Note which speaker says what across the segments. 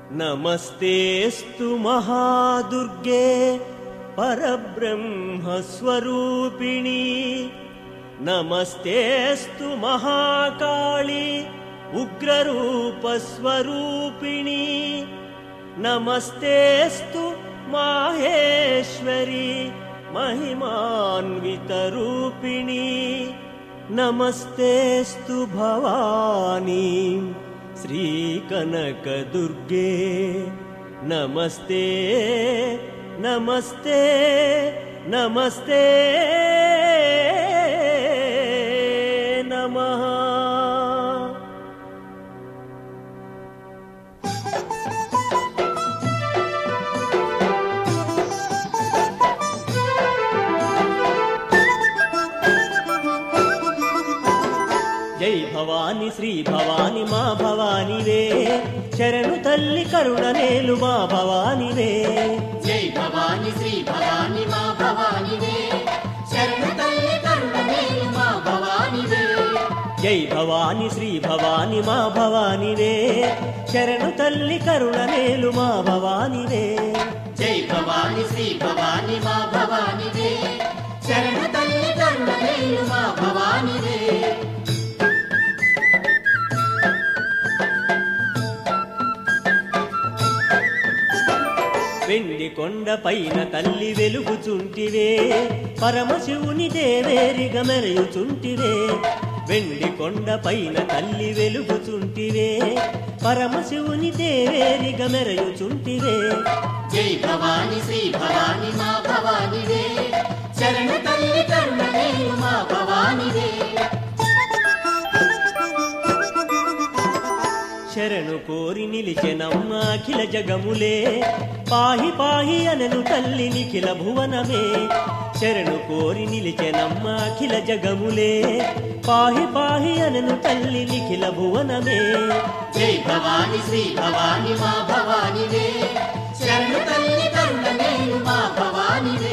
Speaker 1: नमस्तेऽस्तु महादुर्गे परब्रह्मस्वरूपिणी नमस्तेऽस्तु महाकाळी उग्ररूपस्वरूपिणी नमस्तेऽस्तु माहेश्वरी महिमान्वितरूपिणी नमस्तेऽस्तु भवानी श्रीकनकदुर्गे नमस्ते नमस्ते नमस्ते नमः జై భవాని శ్రీ భవాని మా భవానివే శరణు తల్లి కరుణ నేలు మా భవానివే
Speaker 2: జై భవాని శ్రీ భవాని మా భవానివే శరణు తల్లి కరుణ మేలు మా భవానివే
Speaker 1: జై భవాని శ్రీ భవాని మా భవానివే శరణు తల్లి కరుణ నేలు మా భవానివే
Speaker 2: జై భవాని శ్రీ భవాని మా భవానివే శరణు తల్లి కరుణ మేలు మా భవానివే
Speaker 1: వెండి కొండ పైన తల్లి వెలుగుచుంటివే పరమశివుని దేవేరిగ మెరయుచుంటివే వెండి కొండ పైన తల్లి వెలుగుచుంటివే పరమశివుని దేవేరిగ మెరయుచుంటివే
Speaker 2: జై భవాని శ్రీ భవాని మా భవానివే శరణు తల్లి కరుణ మేలు మా భవానివే
Speaker 1: శరణు కోరి నిలిచెనమ్మ అఖిల జగములే పాహి పాహి అనను తల్లి నిఖిల భువనమే శరణు కోరి నిలిచెనమ్మ అఖిల జగములే పాహి పాహి అనను తల్లి నిఖిల భువనమే
Speaker 2: జై భవాని శ్రీ భవాని మా భవానివే శరణు తల్లి కరుణ మేలు మా భవానివే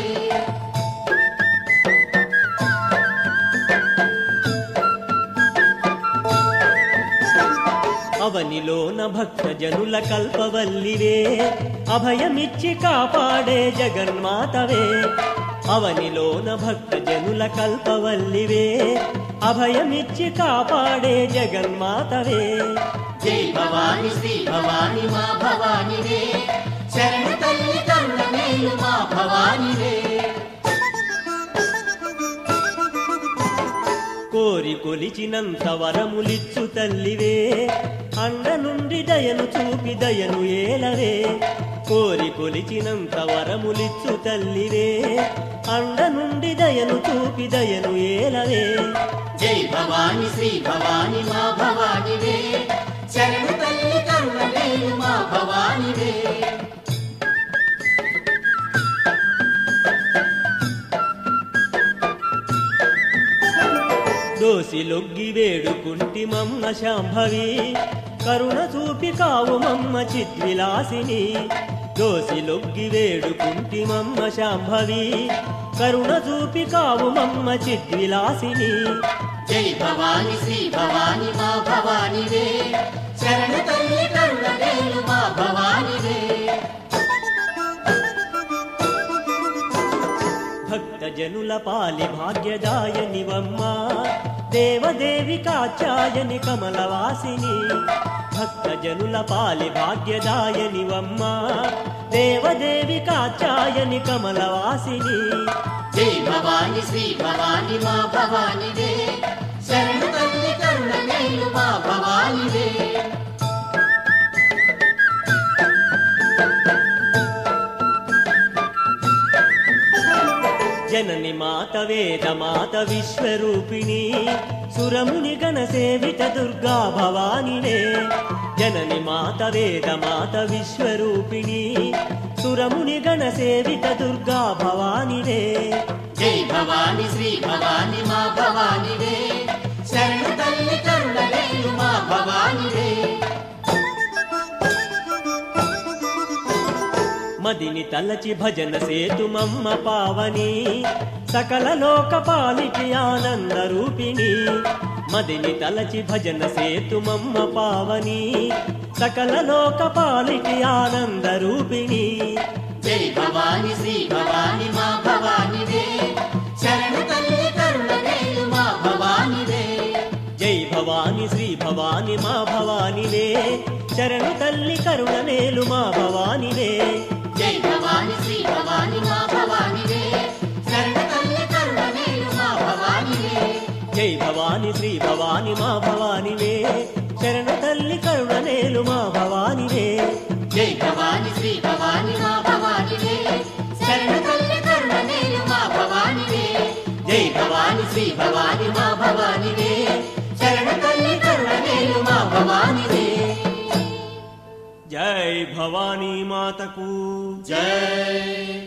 Speaker 1: అవనిలోన భక్త జనుల కల్పవల్లివే అభయమిచ్చి కాపాడే జగన్మాతవే అవనిలోన భక్త జనుల కల్పవల్లివే అభయమిచ్చి కాపాడే జగన్మాతవే
Speaker 2: జై భవాని శ్రీ భవాని మా భవానివే శరణు తల్లి కరుణ మేలు మా భవానివే
Speaker 1: కోరి కొలిచినంత వరములిచ్చు తల్లివే అండ నుండి దయను చూపి దయను ఏలవే కోరి కొలిచినంత వరములిచ్చు తల్లివే అండ నుండి దయను చూపి దయను ఏలవే
Speaker 2: జై భవాని శ్రీ భవాని మా భవానివే శరణు తల్లి కరుణ మేలు మా భవానివే
Speaker 1: దోసి లొగ్గి వేడుకుంటి మమ్మ శాంభవి కరుణ చూపి కావు మమ్మ చిద్విలాసిని దోసి లొగ్గి వేడుకుంటి మమ్మ శాంభవి కరుణ చూపి కావు మమ్మ చిద్విలాసిని
Speaker 2: జై భవాని శ్రీ భవాని మా భవానివే శరణు తల్లి కరుణ మేలు మా భవానివే
Speaker 1: భక్త జనుల పాలి భాగ్యదాయనివమ్మ దేవదేవి కాచాయని కమలవాసిని భక్త జనుల పాలి భాగ్యదాయనివమ్మ దేవదేవి కాచాయని కమలవాసిని
Speaker 2: జై భవాని శ్రీ భవాని మా భవానివే శరణు తల్లి కరుణ మేలు మా భవానివే
Speaker 1: జనని మాత వేద మాత విశ్వరూపిణి సురముని గణ సేవిత దుర్గా భవానినే జనని మాత వేద మాత విశ్వరూపిణి సురముని గణ సేవిత దుర్గా భవానినే
Speaker 2: జై భవాని శ్రీ భవాని మా భవానివే శరణు తల్లి కరుణ మేలు మా భవానివే
Speaker 1: మదిని తలచి భజన సేతుమమ్మ పావని సకల లోక పాలికి ఆనంద రూపిణి మదిని తలచి భజన సేతుమమ్మ పావని సకల లోక పాలిటి ఆనంద రూపిణి
Speaker 2: జై భవాని శ్రీ భవాని మా భవానివే శరణు తల్లి కరుణ మేలు మా భవానివే
Speaker 1: జై భవాని శ్రీ భవాని మా భవానివే శరణు తల్లి కరుణ నేలు మా భవానివే
Speaker 2: జై భవాని శ్రీ భవాని మా భవానివే శరణ తల్లి కరుణ మేలు మా భవానివే
Speaker 1: జై భవాని శ్రీ భవాని మా భవానివే శరణ తల్లి కరుణ నేలు మా భవానివే
Speaker 2: జై భవాని శ్రీ భవాని మా భవానివే శరణ తల్లి కరుణ మేలు మా భవానివే జై భవాని శ్రీ భవాని మా భవానివే శరణ తల్లి కరుణ మేలు మా భవానివే
Speaker 1: జై భవానీ మాతకు
Speaker 2: జై